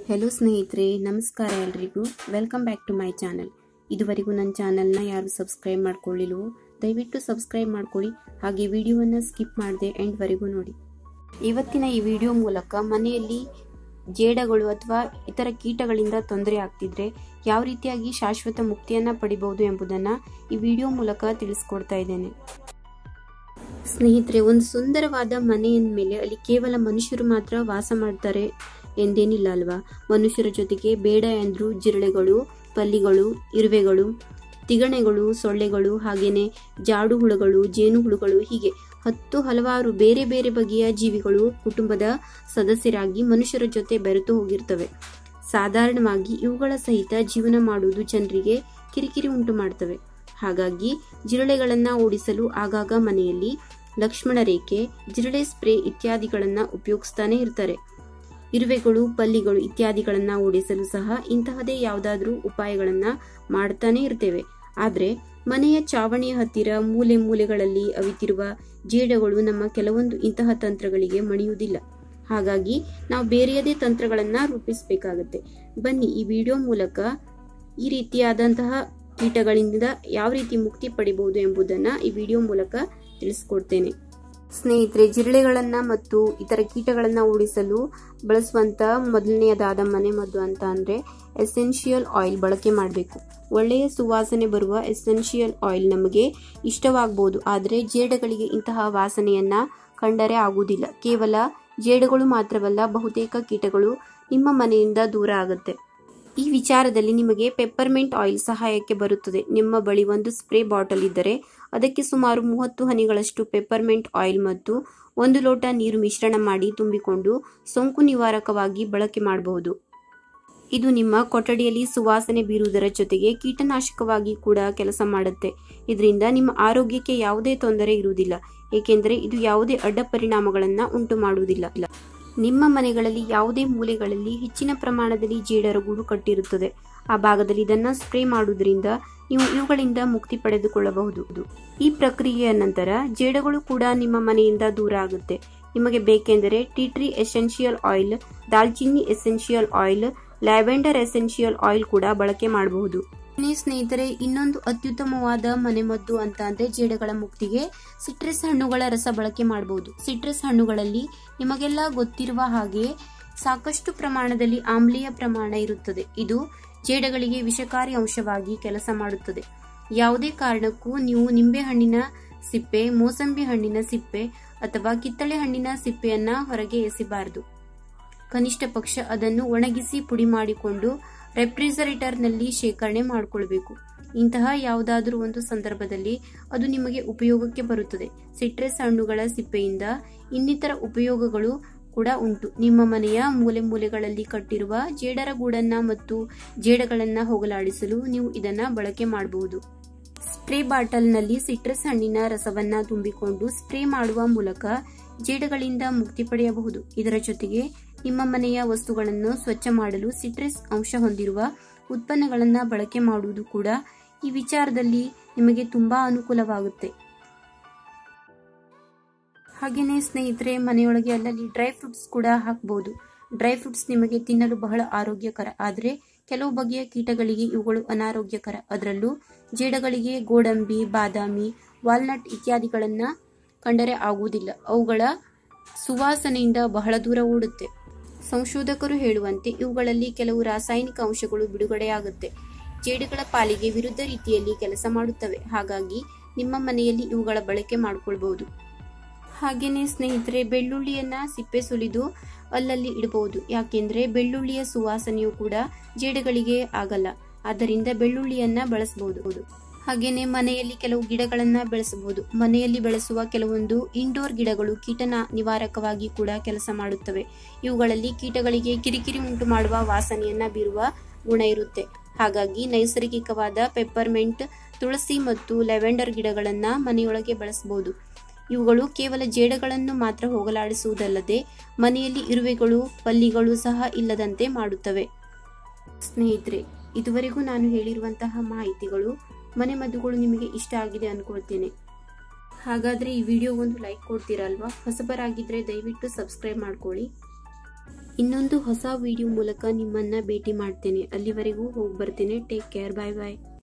hello ಸ್ನೇಹಿತರೆ ನಮಸ್ಕಾರ ಎಲ್ರಿಗೂ welcome back to my channel ಇದುವರೆಗೂ ನನ್ನ ಚಾನಲ್ನ ಯಾರು ಸಬ್ಸ್ಕ್ರೈಬ್ ಮಾಡ್ಕೊಳ್ಳಿಲ್ವೋ ದಯವಿಟ್ಟು ಸಬ್ಸ್ಕ್ರೈಬ್ ಮಾಡ್ಕೊಳ್ಳಿ ಹಾಗೆ ವಿಡಿಯೋವನ್ನು ಸ್ಕಿಪ್ ಮಾಡದೆ ಎಂಡ್ವರೆಗೂ ನೋಡಿ ಇವತ್ತಿನ ಈ ವಿಡಿಯೋ ಮೂಲಕ ಮನೆಯಲ್ಲಿ ಜೇಡಗಳು ಅಥವಾ ಇತರ ಕೀಟಗಳಿಂದ ತೊಂದರೆ ಆಗ್ತಿದ್ರೆ ಯಾವ ರೀತಿಯಾಗಿ ಶಾಶ್ವತ ಮುಕ್ತಿಯನ್ನು ಪಡಿಬಹುದು ಎಂಬುದನ್ನು ಈ ವಿಡಿಯೋ ಮೂಲಕ ತಿಳಿಸ್ಕೊಡ್ತಾ ಇದ್ದೇನೆ ಸ್ನೇಹಿತರೆ ಒಂದು ಸುಂದರವಾದ ಮನೆ ಮೇಲೆ ಅಲ್ಲಿ ಕೇವಲ ಮನುಷ್ಯರು ಮಾತ್ರ ವಾಸ ಮಾಡ್ತಾರೆ ಎಂದೇನಿಲ್ಲ ಅಲ್ವಾ ಮನುಷ್ಯರ ಜೊತೆಗೆ ಬೇಡ ಎಂದ್ರು ಜಿರಳೆಗಳು ಪಲ್ಲಿಗಳು ಇರುವೆಗಳು ತಿಗಣೆಗಳು ಸೊಳ್ಳೆಗಳು ಹಾಗೇನೆ ಜಾಡು ಹುಳುಗಳು ಜೇನು ಹುಳುಗಳು ಹೀಗೆ ಹತ್ತು ಹಲವಾರು ಬೇರೆ ಬೇರೆ ಬಗೆಯ ಜೀವಿಗಳು ಕುಟುಂಬದ ಸದಸ್ಯರಾಗಿ ಮನುಷ್ಯರ ಜೊತೆ ಬೆರೆತು ಹೋಗಿರ್ತವೆ ಸಾಧಾರಣವಾಗಿ ಇವುಗಳ ಸಹಿತ ಜೀವನ ಮಾಡುವುದು ಜನರಿಗೆ ಕಿರಿಕಿರಿ ಉಂಟು ಮಾಡ್ತವೆ ಹಾಗಾಗಿ ಜಿರಳೆಗಳನ್ನ ಓಡಿಸಲು ಆಗಾಗ ಮನೆಯಲ್ಲಿ ಲಕ್ಷ್ಮಣ ರೇಖೆ ಜಿರಳೆ ಸ್ಪ್ರೇ ಇತ್ಯಾದಿಗಳನ್ನ ಉಪಯೋಗಿಸ್ತಾನೆ ಇರ್ತಾರೆ ಇರುವೆಗಳು ಪಲ್ಲಿಗಳು ಇತ್ಯಾದಿಗಳನ್ನ ಓಡಿಸಲು ಸಹ ಇಂತಹದೇ ಯಾವುದಾದ್ರೂ ಉಪಾಯಗಳನ್ನ ಮಾಡ್ತಾನೆ ಇರ್ತೇವೆ ಆದ್ರೆ ಮನೆಯ ಚಾವಣಿಯ ಹತ್ತಿರ ಮೂಲೆ ಮೂಲೆಗಳಲ್ಲಿ ಅವಿತಿರುವ ಜೇಡಗಳು ನಮ್ಮ ಕೆಲವೊಂದು ಇಂತಹ ತಂತ್ರಗಳಿಗೆ ಮಣಿಯುವುದಿಲ್ಲ ಹಾಗಾಗಿ ನಾವು ಬೇರೆಯದೇ ತಂತ್ರಗಳನ್ನ ರೂಪಿಸಬೇಕಾಗತ್ತೆ ಬನ್ನಿ ಈ ವಿಡಿಯೋ ಮೂಲಕ ಈ ರೀತಿಯಾದಂತಹ ಕೀಟಗಳಿಂದ ಯಾವ ರೀತಿ ಮುಕ್ತಿ ಪಡಿಬಹುದು ಎಂಬುದನ್ನ ಈ ವಿಡಿಯೋ ಮೂಲಕ ತಿಳಿಸ್ಕೊಡ್ತೇನೆ ಸ್ನೇಹಿತರೆ ಜಿರಳೆಗಳನ್ನ ಮತ್ತು ಇತರ ಕೀಟಗಳನ್ನ ಓಡಿಸಲು ಬಳಸುವಂತ ಮೊದಲನೆಯದಾದ ಮನೆ ಮದ್ದು ಅಂತ ಅಂದ್ರೆ ಎಸೆನ್ಷಿಯಲ್ ಆಯಿಲ್ ಬಳಕೆ ಮಾಡಬೇಕು ಒಳ್ಳೆಯ ಸುವಾಸನೆ ಬರುವ ಎಸೆನ್ಷಿಯಲ್ ಆಯಿಲ್ ನಮಗೆ ಇಷ್ಟವಾಗಬಹುದು ಆದರೆ ಜೇಡಗಳಿಗೆ ಇಂತಹ ವಾಸನೆಯನ್ನ ಕಂಡರೆ ಆಗುವುದಿಲ್ಲ ಕೇವಲ ಜೇಡುಗಳು ಮಾತ್ರವಲ್ಲ ಬಹುತೇಕ ಕೀಟಗಳು ನಿಮ್ಮ ಮನೆಯಿಂದ ದೂರ ಆಗುತ್ತೆ ಈ ವಿಚಾರದಲ್ಲಿ ನಿಮಗೆ ಪೆಪ್ಪರ್ಮೆಂಟ್ ಆಯಿಲ್ ಸಹಾಯಕ್ಕೆ ಬರುತ್ತದೆ ನಿಮ್ಮ ಬಳಿ ಒಂದು ಸ್ಪ್ರೇ ಬಾಟಲ್ ಇದ್ದರೆ ಅದಕ್ಕೆ ಸುಮಾರು ಮೂವತ್ತು ಹನಿಗಳಷ್ಟು ಪೆಪ್ಪರ್ಮೆಂಟ್ ಆಯಿಲ್ ಮತ್ತು ಒಂದು ಲೋಟ ನೀರು ಮಿಶ್ರಣ ಮಾಡಿ ತುಂಬಿಕೊಂಡು ಸೋಂಕು ನಿವಾರಕವಾಗಿ ಬಳಕೆ ಮಾಡಬಹುದು ಇದು ನಿಮ್ಮ ಕೊಠಡಿಯಲ್ಲಿ ಸುವಾಸನೆ ಬೀರುವುದರ ಜೊತೆಗೆ ಕೀಟನಾಶಕವಾಗಿ ಕೂಡ ಕೆಲಸ ಮಾಡುತ್ತೆ ಇದರಿಂದ ನಿಮ್ಮ ಆರೋಗ್ಯಕ್ಕೆ ಯಾವುದೇ ತೊಂದರೆ ಇರುವುದಿಲ್ಲ ಏಕೆಂದರೆ ಇದು ಯಾವುದೇ ಅಡ್ಡ ಪರಿಣಾಮಗಳನ್ನು ಉಂಟು ಮಾಡುವುದಿಲ್ಲ ನಿಮ್ಮ ಮನೆಗಳಲ್ಲಿ ಯಾವುದೇ ಮೂಲೆಗಳಲ್ಲಿ ಹೆಚ್ಚಿನ ಪ್ರಮಾಣದಲ್ಲಿ ಜೇಡರ ಗೂಡು ಕಟ್ಟಿರುತ್ತದೆ ಆ ಭಾಗದಲ್ಲಿ ಇದನ್ನ ಸ್ಪ್ರೇ ಮಾಡುವುದರಿಂದ ನೀವು ಇವುಗಳಿಂದ ಮುಕ್ತಿ ಪಡೆದುಕೊಳ್ಳಬಹುದು ಈ ಪ್ರಕ್ರಿಯೆಯ ನಂತರ ಜೇಡಗಳು ಕೂಡ ನಿಮ್ಮ ಮನೆಯಿಂದ ದೂರ ಆಗುತ್ತೆ ನಿಮಗೆ ಬೇಕೆಂದರೆ ಟೀ ಟ್ರೀ ಎಸೆನ್ಷಿಯಲ್ ಆಯಿಲ್ ದಾಲ್ಚಿನ್ನಿ essential oil lavender essential oil ಕೂಡ ಬಳಕೆ ಮಾಡಬಹುದು ಸ್ನೇಹಿತರೆ ಇನ್ನೊಂದು ಅತ್ಯುತ್ತಮವಾದ ಮನೆಮದ್ದು ಅಂತ ಅಂದ್ರೆ ಜೇಡಗಳ ಮುಕ್ತಿಗೆ ಸಿಟ್ರಸ್ ಹಣ್ಣುಗಳ ರಸ ಬಳಕೆ ಮಾಡಬಹುದು ಸಿಟ್ರಸ್ ಹಣ್ಣುಗಳಲ್ಲಿ ನಿಮಗೆಲ್ಲ ಗೊತ್ತಿರುವ ಹಾಗೆ ಸಾಕಷ್ಟು ಪ್ರಮಾಣದಲ್ಲಿ ಆಮ್ಲೀಯ ಪ್ರಮಾಣ ಇರುತ್ತದೆ ಇದು ಜೇಡಗಳಿಗೆ ವಿಷಕಾರಿ ಅಂಶವಾಗಿ ಕೆಲಸ ಮಾಡುತ್ತದೆ ಯಾವುದೇ ಕಾರಣಕ್ಕೂ ನೀವು ನಿಂಬೆ ಹಣ್ಣಿನ ಸಿಪ್ಪೆ ಮೋಸಂಬಿ ಹಣ್ಣಿನ ಸಿಪ್ಪೆ ಅಥವಾ ಕಿತ್ತಳೆ ಹಣ್ಣಿನ ಸಿಪ್ಪೆಯನ್ನ ಹೊರಗೆ ಎಸಿಬಾರದು ಕನಿಷ್ಠ ಪಕ್ಷ ಅದನ್ನು ಒಣಗಿಸಿ ಪುಡಿ ಮಾಡಿಕೊಂಡು ರೆಫ್ರಿಜರೇಟರ್ನಲ್ಲಿ ಶೇಖರಣೆ ಮಾಡಿಕೊಳ್ಬೇಕು ಇಂತಹ ಯಾವುದಾದ್ರೂ ಒಂದು ಸಂದರ್ಭದಲ್ಲಿ ಅದು ನಿಮಗೆ ಉಪಯೋಗಕ್ಕೆ ಬರುತ್ತದೆ ಸಿಟ್ರಸ್ ಹಣ್ಣುಗಳ ಸಿಪ್ಪೆಯಿಂದ ಇನ್ನಿತರ ಉಪಯೋಗಗಳು ಕೂಡ ಉಂಟು ನಿಮ್ಮ ಮನೆಯ ಮೂಲೆ ಮೂಲೆಗಳಲ್ಲಿ ಕಟ್ಟಿರುವ ಜೇಡರ ಗೂಡನ್ನ ಮತ್ತು ಜೇಡಗಳನ್ನ ಹೋಗಲಾಡಿಸಲು ನೀವು ಇದನ್ನ ಬಳಕೆ ಮಾಡಬಹುದು ಸ್ಪ್ರೇ ಬಾಟಲ್ನಲ್ಲಿ ಸಿಟ್ರಸ್ ಹಣ್ಣಿನ ರಸವನ್ನ ತುಂಬಿಕೊಂಡು ಸ್ಪ್ರೇ ಮಾಡುವ ಮೂಲಕ ಜೇಡಗಳಿಂದ ಮುಕ್ತಿ ಪಡೆಯಬಹುದು ಇದರ ಜೊತೆಗೆ ನಿಮ್ಮ ಮನೆಯ ವಸ್ತುಗಳನ್ನು ಸ್ವಚ್ಛ ಮಾಡಲು ಸಿಟ್ರಸ್ ಅಂಶ ಹೊಂದಿರುವ ಉತ್ಪನ್ನಗಳನ್ನು ಬಳಕೆ ಮಾಡುವುದು ಕೂಡ ಈ ವಿಚಾರದಲ್ಲಿ ನಿಮಗೆ ತುಂಬಾ ಅನುಕೂಲವಾಗುತ್ತೆ ಹಾಗೇನೆ ಸ್ನೇಹಿತರೆ ಮನೆಯೊಳಗೆ ಅಲ್ಲಲ್ಲಿ ಡ್ರೈ ಫ್ರೂಟ್ಸ್ ಕೂಡ ಹಾಕಬಹುದು ಡ್ರೈ ಫ್ರೂಟ್ಸ್ ನಿಮಗೆ ತಿನ್ನಲು ಬಹಳ ಆರೋಗ್ಯಕರ ಆದರೆ ಕೆಲವು ಬಗೆಯ ಕೀಟಗಳಿಗೆ ಇವುಗಳು ಅನಾರೋಗ್ಯಕರ ಅದರಲ್ಲೂ ಜೇಡಗಳಿಗೆ ಗೋಡಂಬಿ ಬಾದಾಮಿ ವಾಲ್ನಟ್ ಇತ್ಯಾದಿಗಳನ್ನ ಕಂಡರೆ ಆಗುವುದಿಲ್ಲ ಅವುಗಳ ಸುವಾಸನೆಯಿಂದ ಬಹಳ ದೂರ ಓಡುತ್ತೆ ಸಂಶೋಧಕರು ಹೇಳುವಂತೆ ಇವುಗಳಲ್ಲಿ ಕೆಲವು ರಾಸಾಯನಿಕ ಅಂಶಗಳು ಬಿಡುಗಡೆಯಾಗುತ್ತೆ ಜೇಡುಗಳ ಪಾಲಿಗೆ ವಿರುದ್ಧ ರೀತಿಯಲ್ಲಿ ಕೆಲಸ ಮಾಡುತ್ತವೆ ಹಾಗಾಗಿ ನಿಮ್ಮ ಮನೆಯಲ್ಲಿ ಇವುಗಳ ಬಳಕೆ ಮಾಡಿಕೊಳ್ಬಹುದು ಹಾಗೇನೆ ಸ್ನೇಹಿತರೆ ಬೆಳ್ಳುಳ್ಳಿಯನ್ನ ಸಿಪ್ಪೆ ಸುಲಿದು ಅಲ್ಲಲ್ಲಿ ಇಡಬಹುದು ಯಾಕೆಂದ್ರೆ ಬೆಳ್ಳುಳ್ಳಿಯ ಸುವಾಸನೆಯು ಕೂಡ ಜೇಡುಗಳಿಗೆ ಆಗಲ್ಲ ಆದ್ದರಿಂದ ಬೆಳ್ಳುಳ್ಳಿಯನ್ನ ಬಳಸಬಹುದು ಹಾಗೇನೆ ಮನೆಯಲ್ಲಿ ಕೆಲವು ಗಿಡಗಳನ್ನ ಬೆಳೆಸಬಹುದು ಮನೆಯಲ್ಲಿ ಬೆಳೆಸುವ ಕೆಲವೊಂದು ಇಂಡೋರ್ ಗಿಡಗಳು ಕೀಟನ ನಿವಾರಕವಾಗಿ ಕೂಡ ಕೆಲಸ ಮಾಡುತ್ತವೆ ಇವುಗಳಲ್ಲಿ ಕೀಟಗಳಿಗೆ ಕಿರಿಕಿರಿ ಉಂಟು ಮಾಡುವ ವಾಸನೆಯನ್ನ ಬೀರುವ ಗುಣ ಇರುತ್ತೆ ಹಾಗಾಗಿ ನೈಸರ್ಗಿಕವಾದ ಪೆಪ್ಪರ್ಮೆಂಟ್ ತುಳಸಿ ಮತ್ತು ಲೆವೆಂಡರ್ ಗಿಡಗಳನ್ನ ಮನೆಯೊಳಗೆ ಬೆಳೆಸಬಹುದು ಇವುಗಳು ಕೇವಲ ಜೇಡಗಳನ್ನು ಮಾತ್ರ ಹೋಗಲಾಡಿಸುವುದಲ್ಲದೆ ಮನೆಯಲ್ಲಿ ಇರುವೆಗಳು ಪಲ್ಲಿಗಳು ಸಹ ಇಲ್ಲದಂತೆ ಮಾಡುತ್ತವೆ ಸ್ನೇಹಿತರೆ ಇದುವರೆಗೂ ನಾನು ಹೇಳಿರುವಂತಹ ಮಾಹಿತಿಗಳು ಮನೆ ಮದ್ದುಗಳು ನಿಮಗೆ ಇಷ್ಟ ಆಗಿದೆ ಅನ್ಕೊಳ್ತೇನೆ ಹಾಗಾದ್ರೆ ಈ ವಿಡಿಯೋ ಒಂದು ಲೈಕ್ ಕೊಡ್ತೀರಲ್ವಾ ಹೊಸಬರಾಗಿದ್ರೆ ದಯವಿಟ್ಟು ಸಬ್ಸ್ಕ್ರೈಬ್ ಮಾಡ್ಕೊಳ್ಳಿ ಇನ್ನೊಂದು ಹೊಸ ವಿಡಿಯೋ ಮೂಲಕ ನಿಮ್ಮನ್ನ ಭೇಟಿ ಮಾಡ್ತೇನೆ ಅಲ್ಲಿವರೆಗೂ ಹೋಗಿ ಬರ್ತೇನೆ ಟೇಕ್ ಕೇರ್ ಬಾಯ್ ಬಾಯ್